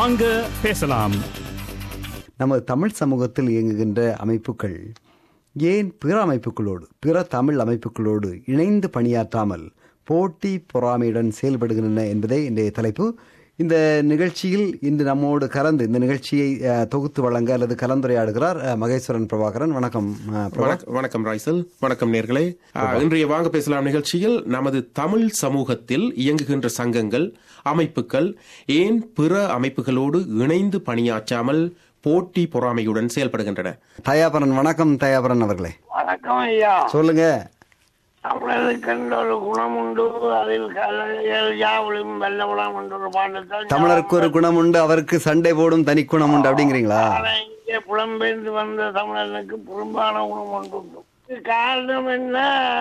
வாங்க பேசலாம் நமது தமிழ் சமூகத்தில் இயங்குகின்ற அமைப்புகள் ஏன் பிற அமைப்புகளோடு பிற தமிழ் அமைப்புகளோடு இணைந்து பணியாற்றாமல் போட்டி பொறாமையுடன் செயல்படுகின்றன என்பதே இன்றைய தலைப்பு இந்த நிகழ்ச்சியில் இன்று நம்மோடு கலந்து இந்த நிகழ்ச்சியை அஹ், தொகுத்து வழங்க அல்லது கலந்துரையாடுகிறார் அஹ், மகேஸ்வரன் பிரபாகரன் வணக்கம் அஹ், பிரபா. வணக்கம் வணக்கம் ராய்சல் வணக்கம் நேர்களே இன்றைய வாங்க பேசலாம் நிகழ்ச்சியில் நமது தமிழ் சமூகத்தில் இயங்குகின்ற சங்கங்கள் அமைப்புகள் ஏன் பிற அமைப்புகளோடு இணைந்து பணியாற்றாமல் போட்டி பொறாமையுடன் செயல்படுகின்றன தயாபரன் வணக்கம் தயாபரன் அவர்களே வணக்கம் ஐயா சொல்லுங்க தமிழருக்கென்ற ஒரு குணம் உண்டு அதில் கலைகள் யாவளும் வெல்லவலாம் என்ற ஒரு பாடத்தான் தமிழருக்கு ஒரு குணம் உண்டு அவருக்கு சண்டை போடும் தனி குணம் உண்டு அப்படிங்கிறீங்களா ஆனா இங்கே புலம்பெயர்ந்து வந்த தமிழனுக்கு புறம்பான குணம் ஒன்று உண்டு இது காரணம் என்ன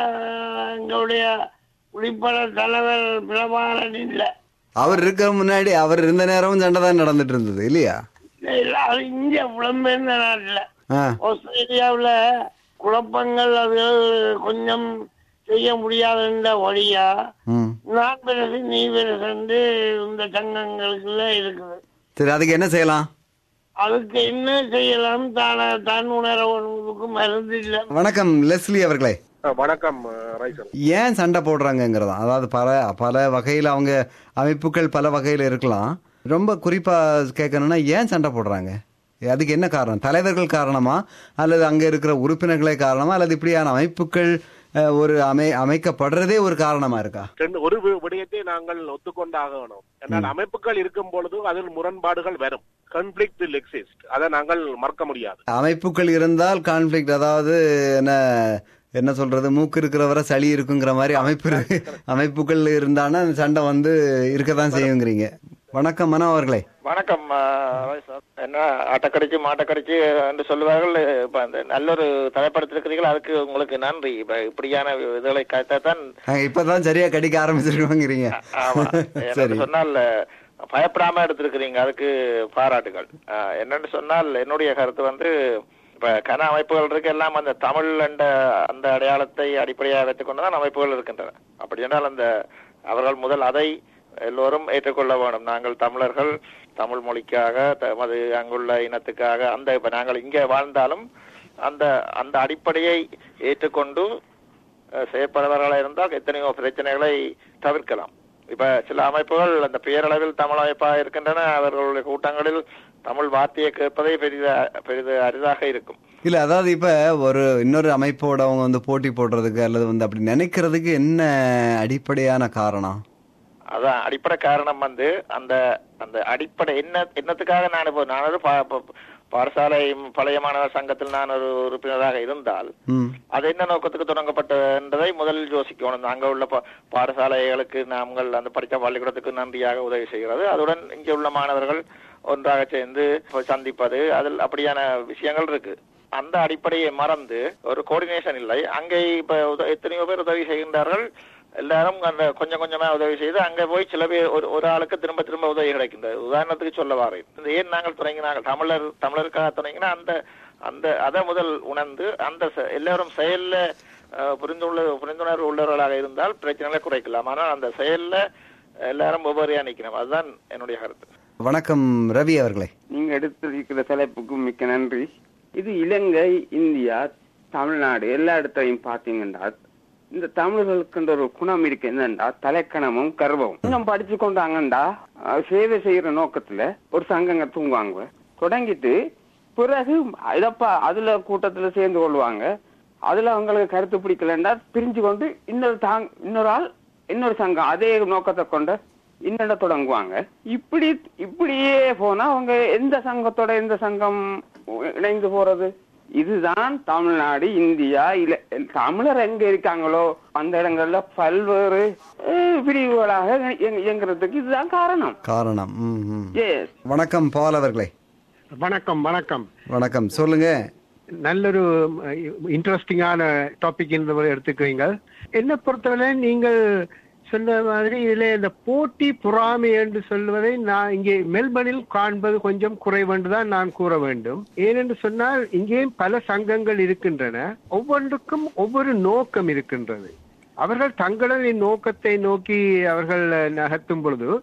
எங்களுடைய குடிப்பட தலைவர் பிரபாகரன் இல்ல அவர் இருக்க முன்னாடி அவர் இருந்த நேரமும் சண்டை தான் நடந்துட்டு இருந்தது இல்லையா இல்ல, அது இங்க புலம்பெயர்ந்த நாட்டுல ஆ ஆஸ்திரேலியாவுல குழப்பங்கள் அது கொஞ்சம் செய்ய முடியாதுன்ற வழியா ம் நான் பெருசு நீ பெருசு இந்த சங்கங்களுக்குள்ள இருக்குது சரி அதுக்கு என்ன செய்யலாம் அதுக்கு என்ன செய்யலாம் தான தன் உணர்வுக்கு மருந்து இல்ல வணக்கம் லெஸ்லி அவர்களே வணக்கம் ரைசல் ஏன் சண்டை போடுறாங்கங்கிறதா அதாவது பல பல வகையில் அவங்க அமைப்புகள் பல வகையில் இருக்கலாம் ரொம்ப குறிப்பா கேட்கணும்னா ஏன் சண்டை போடுறாங்க அதுக்கு என்ன காரணம் தலைவர்கள் காரணமா அல்லது அங்க இருக்கிற உறுப்பினர்களே காரணமா அல்லது இப்படியான அமைப்புகள் அஹ், ஒரு அமை அமைக்கப்படுறதே ஒரு காரணமா இருக்கா ரெண்டு ஒரு வி- விடயத்தை நாங்கள் ஒத்துக்கொண்டாக வேணும் എന്നാൽ அமைப்புகள் இருக்கும் பொழுது அதில் முரண்பாடுகள் வரும் கன்ஃபிளிக்ட் will exist அதை நாங்கள் மறக்க முடியாது அமைப்புகள் இருந்தால் கான்ஃபிளிக்ட் அதாவது என்ன என்ன சொல்றது மூக்கு இருக்கிறவரை சளி இருக்குங்கிற மாதிரி அமைப்பு இருக்கு. அமைப்புகள் இருந்தானா சண்டை வந்து இருக்கதான் செய்யுங்கிறீங்க வணக்கம் மனோ அவர்களே வணக்கம் சார் என்ன ஆட்டக்கடிச்சு மாட்டக்கடிச்சு என்று சொல்லுவார்கள் இப்ப அந்த நல்ல ஒரு தலைப்படுத்திருக்கிறீர்கள் அதுக்கு உங்களுக்கு நன்றி இப்ப இப்படியான இதுகளை கருத்தான் நாங்க இப்பதான் சரியா கடிக்க ஆரம்பிச்சிருக்கோங்கிறீங்க ஆமா சரி என்னன்னு சொன்னால் பயப்படாம எடுத்திருக்கிறீங்க அதுக்கு பாராட்டுகள் ஆஹ், என்னன்னு சொன்னால் என்னுடைய கருத்து வந்து இப்ப கன அமைப்புகள் இருக்கு எல்லாம் அந்த தமிழ் என்ற அந்த அடையாளத்தை அடிப்படையாக வைத்துக் கொண்டுதான் அமைப்புகள் இருக்கின்றன அப்படி என்றால் அந்த அவர்கள் முதல் அதை எல்லோரும் ஏற்றுக்கொள்ள வேண்டும் நாங்கள் தமிழர்கள் தமிழ் மொழிக்காக தமது அங்குள்ள இனத்துக்காக அந்த இப்ப நாங்கள் இங்கே வாழ்ந்தாலும் அந்த அந்த அடிப்படையை ஏற்றுக்கொண்டு அஹ், செயற்படுபவர்களாக இருந்தால் எத்தனையோ பிரச்சனைகளை தவிர்க்கலாம் இப்ப சில அமைப்புகள் அந்த பேரளவில் தமிழ் அமைப்பாக இருக்கின்றன அவர்களுடைய கூட்டங்களில் தமிழ் வார்த்தையை கேட்பதே பெரித பெரிது அரிதாக இருக்கும் இல்ல அதாவது இப்ப ஒரு இன்னொரு அமைப்போட அவங்க வந்து போட்டி போடுறதுக்கு அல்லது வந்து அப்படி நினைக்கிறதுக்கு என்ன அடிப்படையான காரணம் அதான் அடிப்படை காரணம் வந்து அந்த அந்த அடிப்படை என்ன என்னத்துக்காக நான் இப்போ நான் ஒரு பா- பா- பாடசாலை பழைய மாணவர் சங்கத்தில் நான் ஒரு உறுப்பினராக இருந்தால் ம் அது என்ன நோக்கத்துக்கு தொடங்கப்பட்டது என்பதை முதலில் யோசிக்கணும் அங்க உள்ள பா- பாடசாலைகளுக்கு நாங்கள் அந்த படித்த பள்ளிக்கூடத்துக்கு நன்றியாக உதவி செய்கிறது அதுடன் இங்கே உள்ள மாணவர்கள் ஒன்றாக சேர்ந்து சந்திப்பது அதில் அப்படியான விஷயங்கள் இருக்கு அந்த அடிப்படையை மறந்து ஒரு கோஆர்டினேஷன் இல்லை அங்கே இப்ப உத- எத்தனையோ பேர் உதவி செய்கின்றார்கள் எல்லாரும் அந்த கொஞ்சம் கொஞ்சமா உதவி செய்து அங்க போய் சில பேர் ஒரு ஒரு ஆளுக்கு திரும்ப திரும்ப உதவி கிடைக்கின்றது உதாரணத்துக்கு சொல்ல வாரேன் இந்த ஏன் நாங்கள் தொடங்கினாங்க தமிழர் தமிழருக்காக தொடங்கினா அந்த அந்த அதை முதல் உணர்ந்து அந்த செ- எல்லாரும் செயல்ல அஹ், புரிந்துள்ள புரிந்துணர்வு உள்ளவர்களாக இருந்தால் பிரச்சனைகளை குறைக்கலாம் ஆனால் அந்த செயல்ல எல்லாரும் ஒவ்வொருயா நிக்கணும் அதுதான் என்னுடைய கருத்து வணக்கம் ரவி அவர்களே நீங்க எடுத்திருக்கிற தலைப்புக்கு மிக்க நன்றி இது இலங்கை இந்தியா தமிழ்நாடு எல்லா இடத்தையும் பாத்தீங்கன்னா இந்த தமிழர்களுக்குன்ற ஒரு குணம் இருக்கு என்னண்டா தலைக்கணமும் கர்வமும் இன்னும் படிச்சு கொண்டாங்கண்டா அஹ், சேவை செய்யற நோக்கத்துல ஒரு சங்கங்க தூங்குவாங்க தொடங்கிட்டு பிறகு இதப்பா அதுல கூட்டத்துல சேர்ந்து கொள்வாங்க அதுல அவங்களுக்கு கருத்து பிடிக்கலண்டா பிரிஞ்சு கொண்டு இன்னொரு தாங் இன்னொரு ஆள் இன்னொரு சங்கம் அதே நோக்கத்தை கொண்ட இன்னட தொடங்குவாங்க இப்படி இப்படியே போனா அவங்க எந்த சங்கத்தோட எந்த சங்கம் இணைந்து போறது இதுதான் தமிழ்நாடு இந்தியா இல்ல தமிழர் எங்க இருக்காங்களோ அந்த இடங்கள்ல பல்வேறு அஹ், பிரிவுகளாக இயங்க- இயங்குறதுக்கு இதுதான் காரணம் காரணம் ம், ம். எஸ் வணக்கம் பால் அவர்களே வணக்கம் வணக்கம் வணக்கம் சொல்லுங்க நல்லொரு இன்ட்ரெஸ்டிங்கான டாபிக் இந்த மாதிரி எடுத்துக்கிறீங்க என்ன பொறுத்தவரை நீங்கள் சொன்ன மாதிரி இதுல இந்த போட்டி பொறாமை என்று சொல்வதை நான் இங்கே மெல்பர்னில் காண்பது கொஞ்சம் குறைவென்று தான் நான் கூற வேண்டும் ஏனென்று சொன்னால் இங்கேயும் பல சங்கங்கள் இருக்கின்றன ஒவ்வொன்றுக்கும் ஒவ்வொரு நோக்கம் இருக்கின்றது அவர்கள் தங்களின் நோக்கத்தை நோக்கி அவர்கள் நகர்த்தும் பொழுது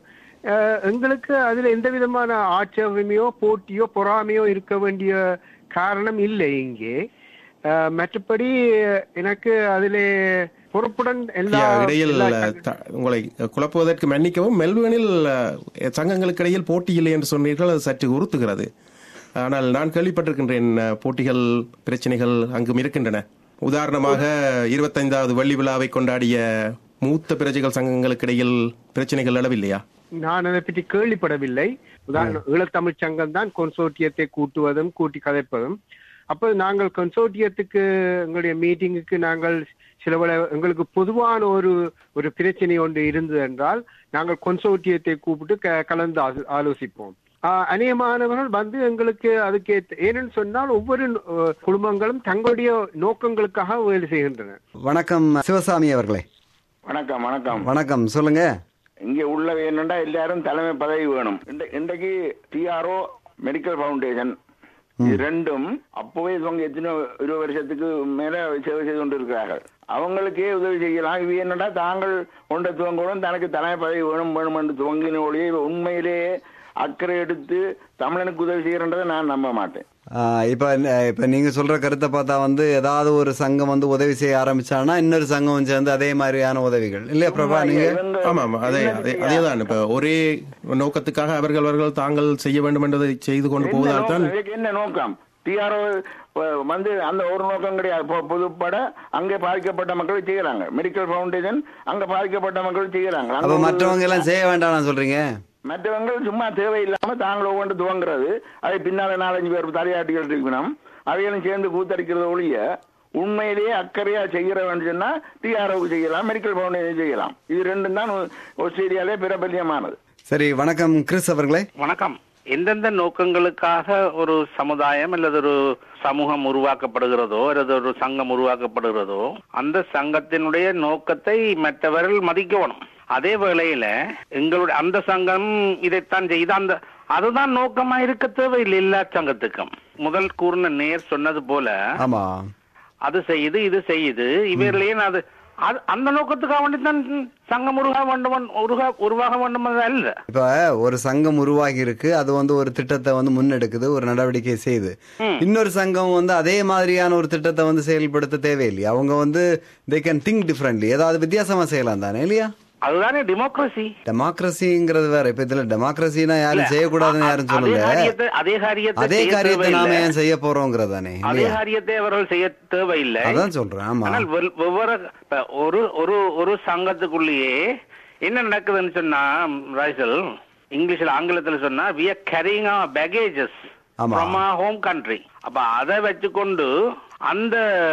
அஹ், எங்களுக்கு அதுல எந்த விதமான ஆட்சேபமையோ போட்டியோ பொறாமையோ இருக்க வேண்டிய காரணம் இல்லை இங்கே அஹ், மற்றபடி எனக்கு அதிலே பொறுப்புடன் எல்லா ஐயா, இடையில் எல்லா த- உங்களை குழப்புவதற்கு மன்னிக்கவும் மெல்பர்னில் அஹ், சங்கங்களுக்கு இடையில் போட்டி இல்லை என்று சொன்னீர்கள் அது சற்று உறுத்துகிறது ஆனால் நான் கேள்விப்பட்டிருக்கின்றேன் அஹ், போட்டிகள் பிரச்சனைகள் அங்கும் இருக்கின்றன உதாரணமாக இருபத்தைந்தாவது வெள்ளி விழாவை கொண்டாடிய மூத்த பிரஜைகள் சங்கங்களுக்கு இடையில் பிரச்சனைகள் எழவில்லையா நான் அதை பற்றி கேள்விப்படவில்லை உதாரணம் ஈழத்தமிழ் சங்கம் தான் கொன்சோர்ட்டியத்தை கூட்டுவதும் கூட்டி கதைப்பதும் அப்போ நாங்கள் கொன்சோர்ட்டியத்துக்கு எங்களுடைய மீட்டிங்குக்கு நாங்கள் சிலவள எங்களுக்கு பொதுவான ஒரு ஒரு பிரச்சனை ஒன்று இருந்தது என்றால் நாங்கள் கொன்சோர்ட்டியத்தை கூப்பிட்டு க- கலந்து ஆலோ- ஆலோசிப்போம் ஆஹ் அநேகமானவர்கள் வந்து எங்களுக்கு அதுக்கு ஏத்த- ஏனென்னு சொன்னால் ஒவ்வொரு அஹ், குடும்பங்களும் தங்களுடைய நோக்கங்களுக்காக வேலை செய்கின்றன வணக்கம் சிவசாமி அவர்களே வணக்கம் வணக்கம் வணக்கம் சொல்லுங்க இங்க உள்ள வேணும்டா எல்லாரும் தலைமை பதவி வேணும் இன்றை- இன்றைக்கு டிஆர்ஓ மெடிக்கல் ஃபவுண்டேஷன் இது ரெண்டும் அப்பவே இவங்க எத்தனை இருபது வருஷத்துக்கு மேல சேவை செய்து கொண்டிருக்கிறார்கள் அவங்களுக்கே உதவி செய்யலாம் இது என்னடா தாங்கள் கொண்ட துவங்கணும் தனக்கு தலைமை பதவி வேணும் வேணும் என்று துவங்கின ஒழிய இவ உண்மையிலேயே அக்கறை எடுத்து தமிழனுக்கு உதவி செய்யறன்றதை நான் நம்ப மாட்டேன் ஆஹ் இப்ப அஹ் இப்ப நீங்க சொல்ற கருத்தை பார்த்தா வந்து ஏதாவது ஒரு சங்கம் வந்து உதவி செய்ய ஆரம்பிச்சானா இன்னொரு சங்கம் சேர்ந்து அதே மாதிரியான உதவிகள் இல்லையா பிரபா நீங்க இவங்க ஆமா ஆமா அதே அதே அதேதான் இப்ப ஒரே நோக்கத்துக்காக அவர்கள் அவர்கள் தாங்கள் செய்ய வேண்டும் என்றதை செய்து கொண்டு என்ன போவதால் தான் நோக்கம்? இதுக்கு என்ன நோக்கம் டிஆர்ஓ வந்து அந்த ஒரு நோக்கம் கிடையாது பொ- பொதுப்பட அங்கே பாதிக்கப்பட்ட மக்கள் செய்யறாங்க மெடிக்கல் ஃபவுண்டேஷன் அங்க பாதிக்கப்பட்ட மக்கள் செய்யறாங்க அங்க அப்ப ஒரு- மற்றவங்க எல்லாம் செய்ய வேண்டாம் சொல்றீங்க மற்றவங்க சும்மா தேவையில்லாம தாங்கள் ஒவ்வொன்று துவங்குறது அதை பின்னால நாலஞ்சு பேர் தலையாட்டிகள் இருக்கணும் அவைகளும் சேர்ந்து கூத்தடிக்கிறத ஒழிய உண்மையிலேயே அக்கறையா செய்கிற சொன்னா டிஆர்ஓக்கு செய்யலாம் மெடிக்கல் ஃபவுண்டேஷன் செய்யலாம் இது ரெண்டும் தான் ஆஸ்திரேலியாலே பிரபல்யமானது சரி வணக்கம் கிறிஸ் அவர்களே வணக்கம் எந்தெந்த நோக்கங்களுக்காக ஒரு சமுதாயம் அல்லது ஒரு சமூகம் உருவாக்கப்படுகிறதோ அல்லது ஒரு சங்கம் உருவாக்கப்படுகிறதோ அந்த சங்கத்தினுடைய நோக்கத்தை மற்றவர்கள் மதிக்கணும் அதே வேளையில எங்களுடைய அந்த சங்கம் இதைத்தான் செய்து அந்த அதுதான் நோக்கமா இருக்க தேவையில்லை எல்லா சங்கத்துக்கும் முதல் கூறின நேர் சொன்னது போல ஆமா அது செய்யுது இது செய்யுது இவர்களையே அது அது அந்த நோக்கத்துக்காக வேண்டி தான் சங்கம் உருவாக வேண்டும் உருவா உருவாக வேண்டும் அல்ல இப்ப ஒரு சங்கம் உருவாகி இருக்கு அது வந்து ஒரு திட்டத்தை வந்து முன்னெடுக்குது ஒரு நடவடிக்கை செய்யுது இன்னொரு சங்கம் வந்து அதே மாதிரியான ஒரு திட்டத்தை வந்து செயல்படுத்த தேவையில்லையா அவங்க வந்து தே கேன் திங்க் டிஃப்ரெண்ட்லி ஏதாவது வித்தியாசமா செய்யலாம் தானே இல்லையா அதுதானே டெமோக்ரசி டெமோக்ரஸிங்கிறது வேற இப்ப இதுல டெமோக்ரஸினா யாரும் செய்யக்கூடாதுன்னு யாரும் அதே சொல்லல காரியத்தை அதே காரியத்தை அதே செய்ய காரியத்தை நாம தேவையில்லை. ஏன் செய்ய போறோங்கிறது தானே அதே இல்லையா காரியத்தை அவர்கள் செய்ய தேவையில்லை அதான் சொல்றேன் ஆமா ஆனால் வெவ்- வெவ்வேறு இப்ப ஒரு ஒரு ஒரு சங்கத்துக்குள்ளேயே என்ன நடக்குதுன்னு சொன்னா ரைசல் இங்கிலீஷ்ல ஆங்கிலத்துல சொன்னா we are carrying our baggages ஆமா. from our home country அப்ப அதை வச்சுக்கொண்டு அந்த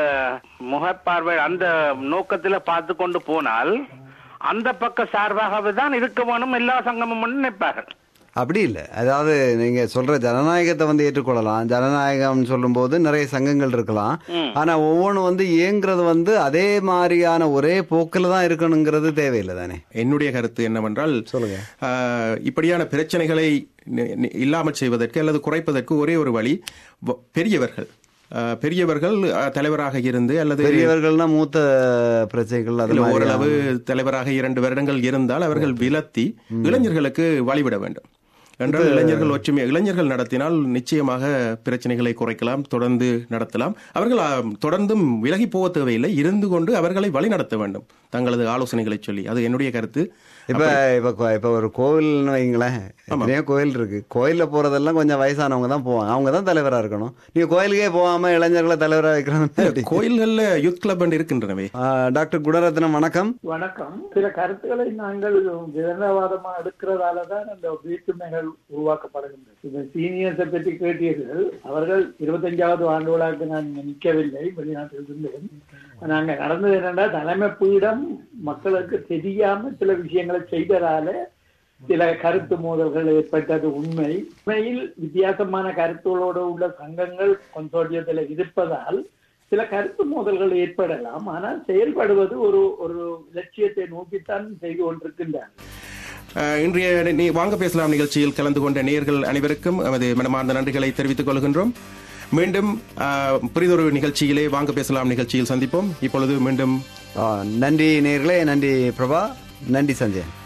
முகப்பார்வை அந்த நோக்கத்துல பார்த்து கொண்டு போனால் அந்த பக்க சார்பாகவே தான் இருக்க வேணும் எல்லா சங்கமும் நினைப்பார்கள் அப்படி இல்ல அதாவது நீங்க சொல்ற ஜனநாயகத்தை வந்து ஏற்றுக்கொள்ளலாம் ஜனநாயகம் சொல்லும்போது நிறைய சங்கங்கள் இருக்கலாம் ஆனா ஒவ்வொன்றும் வந்து இயங்குறது வந்து அதே மாதிரியான ஒரே போக்கில் தான் இருக்கணுங்கிறது தேவையில்லை தானே என்னுடைய கருத்து என்னவென்றால் சொல்லுங்க. ஆஹ், இப்படியான பிரச்சனைகளை நி- நி- இல்லாமல் செய்வதற்கு அல்லது குறைப்பதற்கு ஒரே ஒரு வழி வ- பெரியவர்கள் ஆஹ், பெரியவர்கள் ஆஹ், தலைவராக இருந்து அல்லது பெரியவர்கள்னா மூத்த பிரச்சனைகள் அது இல்ல, மாதிரி ஓரளவு தலைவராக இரண்டு வருடங்கள் இருந்தால் அவர்கள் விலத்தி இளைஞர்களுக்கு வழிவிட வேண்டும் என்றால் இளைஞர்கள் ஒற்றுமை இளைஞர்கள் நடத்தினால் நிச்சயமாக பிரச்சனைகளை குறைக்கலாம் தொடர்ந்து நடத்தலாம் அவர்கள் ஆ, தொடர்ந்தும் விலகி போக தேவையில்லை இருந்து கொண்டு அவர்களை வழி நடத்த வேண்டும் தங்களது ஆலோசனைகளை சொல்லி அது என்னுடைய கருத்து இப்ப இப்ப கோ- இப்ப ஒரு கோவில்னு வைங்களேன் எத்தனையோ கோயில் இருக்கு கோயில்ல போறதெல்லாம் கொஞ்சம் வயசானவங்க தான் போவாங்க அவங்க தான் தலைவரா இருக்கணும் நீங்க கோயிலுக்கே போகாம இளைஞர்களை தலைவரா வைக்கிறது கோயில்கள்ல யூத் கிளப் இருக்கின்றனவே டாக்டர் குணரத்னம் வணக்கம் வணக்கம் சில கருத்துக்களை நாங்கள் விதண்டாவாதமா எடுக்கிறதால தான் அந்த வேற்றுமைகள் உருவாக்கப்படுகின்றது இந்த சீனியர்ஸை பற்றி கேட்டீர்கள் அவர்கள் இருபத்தஞ்சாவது ஆண்டு விழாக்கு நான் இங்க நிற்கவில்லை வெளிநாட்டில் இருந்தேன் நாங்க நடந்தது என்னன்னா தலைமை பீடம் மக்களுக்கு தெரியாம சில விஷயங்களை செய்ததால சில கருத்து மோதல்கள் ஏற்பட்டது உண்மை உண்மையில் வித்தியாசமான கருத்துகளோடு உள்ள சங்கங்கள் கொன்சோர்டியத்தில் இருப்பதால் சில கருத்து மோதல்கள் ஏற்படலாம் ஆனால் செயல்படுவது ஒரு ஒரு லட்சியத்தை நோக்கித்தான் செய்து கொண்டிருக்கின்றார் அஹ், இன்றைய நீ வாங்க பேசலாம் நிகழ்ச்சியில் கலந்து கொண்ட நேயர்கள் அனைவருக்கும் எமது மனமார்ந்த நன்றிகளை தெரிவித்துக் கொள்கின்றோம் மீண்டும் அஹ், புரிதொரு நிகழ்ச்சியிலே வாங்க பேசலாம் நிகழ்ச்சியில் சந்திப்போம் இப்பொழுது மீண்டும் ஆ, நன்றி நேர்களே நன்றி பிரபா நன்றி சஞ்சய்